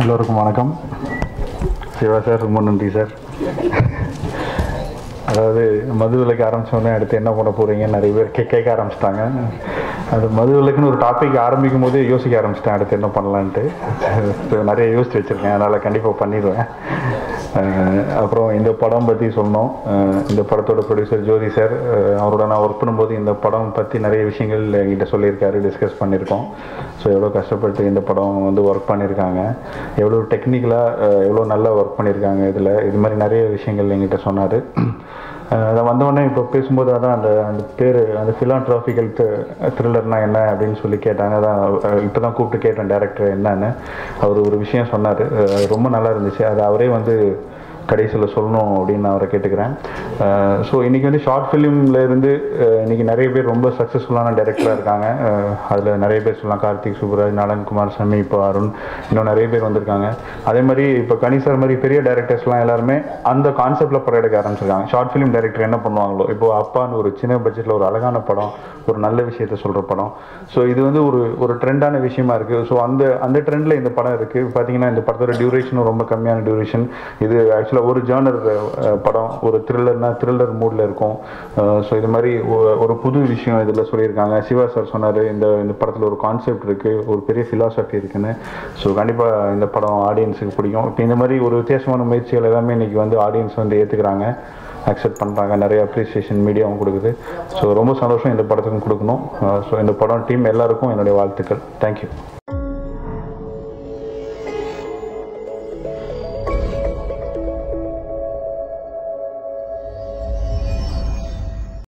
எல்லோருக்கும் வணக்கம் சிவா சார் ரொம்ப நன்றி சார் அதாவது மது விலக்கு ஆரம்பித்தோடனே அடுத்து என்ன பண்ண போகிறீங்கன்னு நிறைய பேர் கே கேட்க ஆரம்பிச்சிட்டாங்க அது மது விலக்குன்னு ஒரு டாபிக் ஆரம்பிக்கும் போதே யோசிக்க ஆரம்பிச்சிட்டேன் அடுத்து என்ன பண்ணலான்ட்டு So, நிறைய யோசிச்சு வச்சுருக்கேன் அதனால் கண்டிப்பாக பண்ணிடுவேன் அஹ் அப்புறம் இந்த படம் பற்றி சொன்னோம் அஹ் இந்த படத்தோட ப்ரொடியூசர் ஜோதி சார் அஹ் அவரோட நான் ஒர்க் பண்ணும்போது இந்த படம் பற்றி நிறைய விஷயங்கள் என்கிட்ட சொல்லியிருக்காரு டிஸ்கஸ் பண்ணியிருக்கோம் ஸோ எவ்வளோ கஷ்டப்பட்டு இந்த படம் வந்து ஒர்க் பண்ணியிருக்காங்க எவ்வளோ டெக்னிக்கலாக எவ்வளோ நல்லா ஒர்க் பண்ணியிருக்காங்க இதில் இது மாதிரி நிறைய விஷயங்கள் என்கிட்ட சொன்னார் அதை வந்தோடனே இப்போ பேசும்போது அதான் அந்த அந்த பேர் அந்த ஃபிலான்ட்ராஃபிக்கல் த்ரில்லர்னா என்ன அப்படின்னு சொல்லி கேட்டாங்க அதான் இப்போ தான் கூப்பிட்டு கேட்டேன் டேரக்டர் என்னன்னு அவர் ஒரு விஷயம் சொன்னார் ரொம்ப நல்லா இருந்துச்சு அது அவரே வந்து கடைசியில் சொல்லணும் அப்படின்னு நான் அவரை கேட்டுக்கிறேன் ஸோ இன்றைக்கி வந்து ஷார்ட் ஃபிலிமில் இருந்து அஹ், இன்னைக்கு நிறைய பேர் ரொம்ப சக்ஸஸ்ஃபுல்லான டைரக்டராக இருக்காங்க அதில் நிறைய பேர் சொல்லலாம் கார்த்திக் சுப்ராஜ் நலன் குமார் சாமி இப்போ அருண் இன்னும் நிறைய பேர் வந்திருக்காங்க அதே மாதிரி இப்போ கனி சார் மாதிரி பெரிய டேரக்டர்ஸ்லாம் எல்லாருமே அந்த கான்செப்டில் படம் எடுக்க ஆரம்பிச்சிருக்காங்க ஷார்ட் ஃபிலிம் டைரக்டர் என்ன பண்ணுவாங்களோ இப்போ அப்பான்னு ஒரு சின்ன பட்ஜெட்டில் ஒரு அழகான படம் ஒரு நல்ல விஷயத்த சொல்கிற படம் ஸோ இது வந்து ஒரு ஒரு ட்ரெண்டான விஷயமா இருக்குது ஸோ அந்த அந்த ட்ரெண்டில் இந்த படம் இருக்குது பார்த்தீங்கன்னா இந்த படத்தோட டியூரேஷனும் ரொம்ப கம்மியான டியூரேஷன் இது ஆக்சுவலாக ஒரு ஜேர்னர் படம் ஒரு த்ரில்லர்னா த்ரில்லர் மூடில் இருக்கும் ஸோ இது மாதிரி ஒ- ஒரு புது விஷயம் இதில் சொல்லியிருக்காங்க சிவா சார் சொன்னார் இந்த இந்த படத்தில் ஒரு கான்செப்ட் இருக்குது ஒரு பெரிய ஃபிலாசபி இருக்குன்னு ஸோ கண்டிப்பாக இந்த படம் ஆடியன்ஸுக்கு பிடிக்கும் இப்போ இந்த மாதிரி ஒரு வித்தியாசமான முயற்சிகள் எல்லாமே இன்னைக்கு வந்து ஆடியன்ஸ் வந்து ஏற்றுக்கிறாங்க அக்செப்ட் பண்ணுறாங்க நிறைய அப்ரிசியேஷன் மீடியாவும் கொடுக்குது ஸோ ரொம்ப சந்தோஷம் இந்த படத்துக்கும் கொடுக்கணும் ஸோ இந்த படம் டீம் எல்லாருக்கும் என்னுடைய வாழ்த்துக்கள் தேங்க்யூ